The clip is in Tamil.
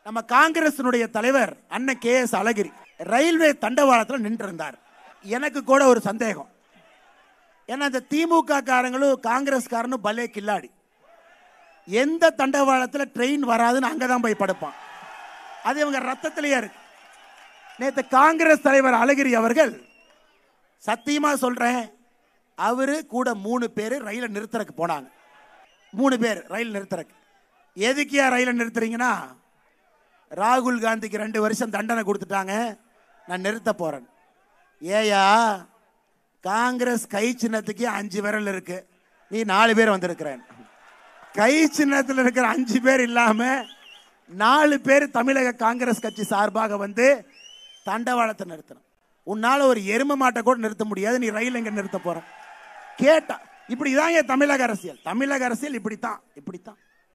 நம்ம காங்கிரசினுடைய தலைவர் அண்ணன் கே எஸ் அழகிரி ரயில்வே தண்டவாளத்தில் நின்று இருந்தார் எனக்கு கூட ஒரு சந்தேகம் ஏன்னா இந்த திமுக காரங்களும் காங்கிரஸ்காரனும் பலே கில்லாடி எந்த தண்டவாளத்தில் ட்ரெயின் வராதுன்னு அங்கே தான் போய் படுப்பான் அது இவங்க ரத்தத்திலேயே இருக்கு நேற்று காங்கிரஸ் தலைவர் அழகிரி அவர்கள் சத்தியமா சொல்றேன் அவரு கூட மூணு பேர் ரயிலை நிறுத்தறக்கு போனாங்க மூணு பேர் ரயில் நிறுத்தறக்கு எதுக்கியா ரயிலை நிறுத்துறீங்கன்னா ராகுல் காந்திக்கு ரெண்டு வருஷம் தண்டனை கொடுத்துட்டாங்க நான் நிறுத்த போறேன் ஏயா காங்கிரஸ் கை சின்னத்துக்கே அஞ்சு விரல் இருக்கு நீ நாலு பேர் வந்திருக்கிறேன் கை சின்னத்தில் இருக்கிற அஞ்சு பேர் இல்லாம நாலு பேர் தமிழக காங்கிரஸ் கட்சி சார்பாக வந்து தண்டவாளத்தை நிறுத்தணும் உன்னால ஒரு எரும மாட்டை கூட நிறுத்த முடியாது நீ ரயில் எங்க நிறுத்த போற கேட்டா இப்படிதான் என் தமிழக அரசியல் தமிழக அரசியல் இப்படித்தான் இப்படித்தான்